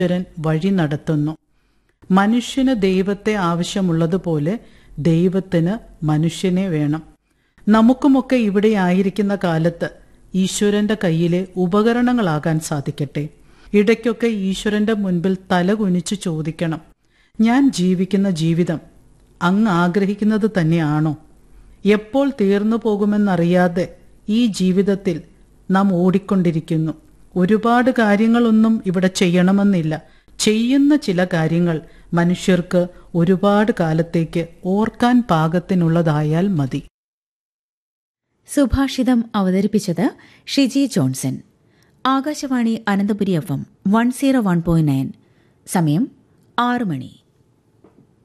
ഈശ്വരൻ വഴി നടത്തുന്നു മനുഷ്യന് ദൈവത്തെ ആവശ്യമുള്ളതുപോലെ ദൈവത്തിന് മനുഷ്യനെ വേണം നമുക്കുമൊക്കെ ഇവിടെ ആയിരിക്കുന്ന കാലത്ത് ഈശ്വരന്റെ കയ്യിലെ ഉപകരണങ്ങളാകാൻ സാധിക്കട്ടെ ഇടയ്ക്കൊക്കെ ഈശ്വരന്റെ മുൻപിൽ തല കുനിച്ചു ചോദിക്കണം ഞാൻ ജീവിക്കുന്ന ജീവിതം അങ്ങ് ആഗ്രഹിക്കുന്നത് തന്നെയാണോ എപ്പോൾ തീർന്നു പോകുമെന്നറിയാതെ ഈ ജീവിതത്തിൽ നാം ഓടിക്കൊണ്ടിരിക്കുന്നു ഒരുപാട് കാര്യങ്ങളൊന്നും ഇവിടെ ചെയ്യണമെന്നില്ല ചെയ്യുന്ന ചില കാര്യങ്ങൾ മനുഷ്യർക്ക് ഒരുപാട് കാലത്തേക്ക് ഓർക്കാൻ പാകത്തിനുള്ളതായാൽ മതി സുഭാഷിതം അവതരിപ്പിച്ചത് Shiji Johnson Akashvani Ananthapuri F M one zero one point nine സമയം ആറ് മണി